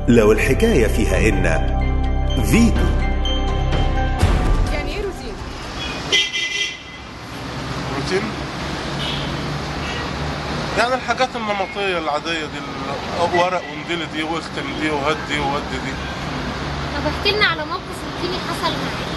لو الحكاية فيها إن فيتو يعني ايه روتين؟ روتين يعني الحاجات النمطية العادية دي ال- ورق ونديل دي واختم دي وهد دي وود دي طب احكي لنا على موقف روتيني حصل معاك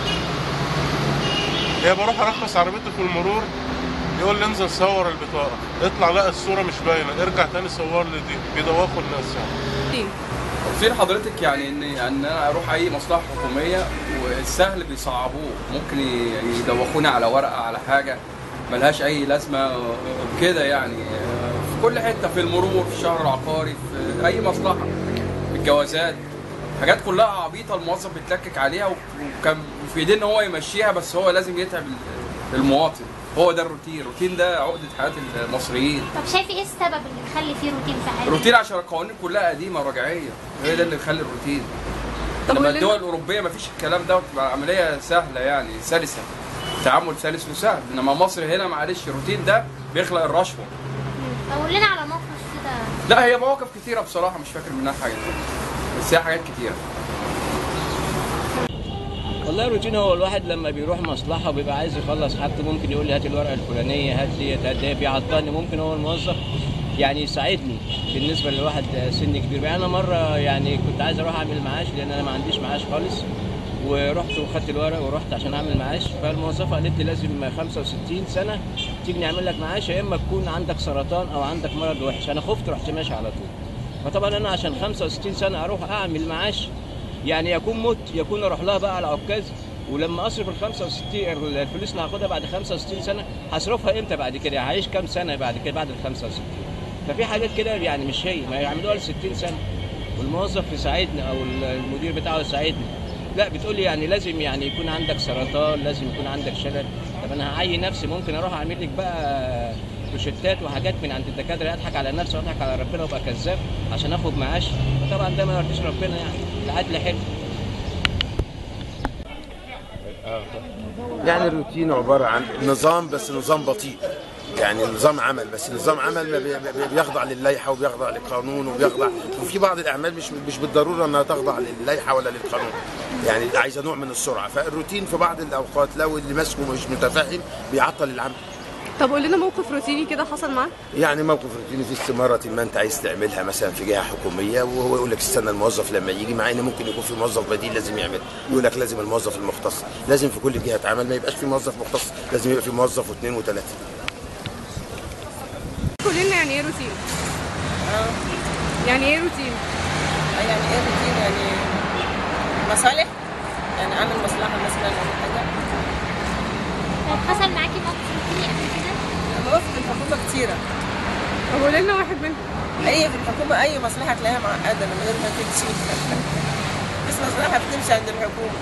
هي بروح ارخص عربيتي في المرور يقول لي انزل صور البطاقة اطلع لا الصورة مش باينة ارجع تاني صور لي دي بيدوخوا الناس يعني روتين توصيل حضرتك يعني ان ان انا اروح اي مصلحه حكوميه والسهل بيصعبوه ممكن ي- يدوخوني على ورقه على حاجه ملهاش اي لازمه كده يعني في كل حته في المرور في الشهر العقاري في اي مصلحه في الجوازات حاجات كلها عبيطه الموظف بيتلكك عليها وكان في ايديه ان هو يمشيها بس هو لازم يتعب المواطن هو ده الروتين الروتين ده عقده حياه المصريين طب شايف ايه السبب اللي يخلي فيه روتين في حياتك الروتين عشان القوانين كلها قديمه ورجعيه هي ده اللي يخلي الروتين طب لما قول لنا- الدول الاوروبيه ما فيش الكلام ده وتبقى العمليه سهله يعني سلسه تعامل سلس وسهل انما مصر هنا معلش الروتين ده بيخلق الرشوه طب قول لنا على موقف كده لا هي مواقف كتيره بصراحه مش فاكر منها حاجه بس هي حاجات كتيره والله الروتين هو الواحد لما بيروح مصلحه بيبقى عايز يخلص حاجته ممكن يقول لي هات الورقه الفلانيه هات ديت هات ديت بيعطلني ممكن هو الموظف يعني يساعدني بالنسبه لواحد سن كبير يعني انا مره يعني كنت عايز اروح اعمل معاش لان انا ما عنديش معاش خالص ورحت وخدت الورق ورحت عشان اعمل معاش فالموظفه قالت لي لازم 65 سنه تيجي نعمل لك معاش يا اما تكون عندك سرطان او عندك مرض وحش انا خفت رحت ماشي على طول فطبعا انا عشان 65 سنه اروح اعمل معاش يعني يكون مت يكون اروح لها بقى على عكاز ولما اصرف ال 65 الفلوس اللي هاخدها بعد 65 سنه هصرفها امتى بعد كده؟ يعني هعيش كام سنه بعد كده بعد ال 65 ففي حاجات كده يعني مش هي ما يعملوها ل 60 سنه والموظف يساعدني او المدير بتاعه يساعدني لا بتقول لي يعني لازم يعني يكون عندك سرطان لازم يكون عندك شلل طب انا هعين نفسي ممكن اروح اعمل لك بقى روشتات وحاجات من عند الدكاتره اضحك على نفسي واضحك على ربنا وابقى كذاب عشان اخد معاش طبعا ده ما يرضيش ربنا يعني العدل حلو يعني الروتين عبارة عن نظام بس نظام بطيء يعني نظام عمل بس نظام عمل ما بي- بي- بيخضع للائحة وبيخضع للقانون وبيخضع وفي بعض الأعمال مش مش بالضرورة أنها تخضع للائحة ولا للقانون يعني عايزة نوع من السرعة فالروتين في بعض الأوقات لو اللي ماسكه مش متفاهم بيعطل العمل طب قول لنا موقف روتيني كده حصل معاك يعني موقف روتيني في استمارة ما انت عايز تعملها مثلا في جهة حكومية وهو يقول لك استنى الموظف لما يجي مع ان ممكن يكون في موظف بديل لازم يعمل يقول لك لازم الموظف المختص لازم في كل جهة عمل ما يبقاش في موظف مختص لازم يبقى في موظف واثنين وثلاثة قول لنا يعني ايه روتين؟ يعني ايه روتين؟ يعني ايه روتين يعني مصالح يعني عامل مصلحه مثلا او حاجه طب حصل معاكي موقف روتيني قبل كده انا وقفت في الحكومه كتيره طب قول لنا واحد منهم اي في الحكومه اي مصلحه تلاقيها معقده من غير ما تمشي بس مصلحه بتمشي عند الحكومه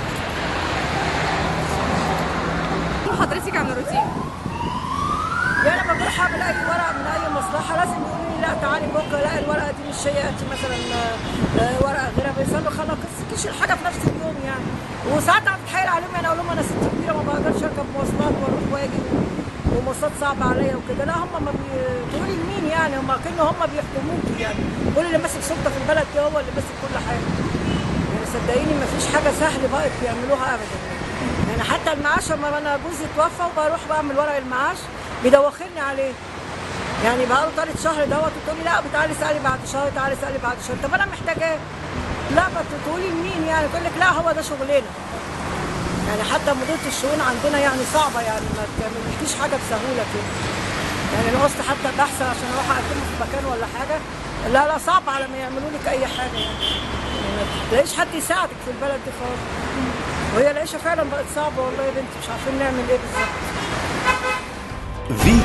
حضرتك عن الروتين يعني لما بروح اعمل اي ورقه من اي مصلحه لازم يقولوا لي لا تعالي بكره لا الورقه دي مش هي انت مثلا آه، آه، ورقه غيرها بيسالوا خلاص كيش الحاجه في نفس اليوم يعني وساعات انا بتحايل عليهم يعني اقول لهم انا ست كبيره ما بقدرش اركب مواصلات واروح واجي ومواصلات صعبه عليا وكده لا هم ما بيقولوا لي لمين يعني هم كانوا هم بيحكموكي يعني كل اللي ماسك سلطه في البلد ده هو اللي ماسك كل حاجه يعني صدقيني ما فيش حاجه سهله بقت بيعملوها ابدا يعني حتى المعاش لما انا جوزي توفى وبروح بعمل ورق المعاش بيدوخني عليه يعني بقى له ثالث شهر دوت وتقول لي لا تعالي اسالي بعد شهر تعالي اسالي بعد شهر طب انا محتاجاه لا ما تقولي لمين يعني تقول لك لا هو ده شغلنا يعني حتى مديرة الشؤون عندنا يعني صعبة يعني ما تعملكيش حاجة بسهولة كده يعني لو قصت حتى بحث عشان اروح اقدمه في مكان ولا حاجة لا لا صعب على ما يعملوا لك اي حاجة يعني يعني ما تلاقيش حد يساعدك في البلد دي خالص وهي العيشة فعلا بقت صعبة والله يا بنتي مش عارفين نعمل ايه بالظبط فيتو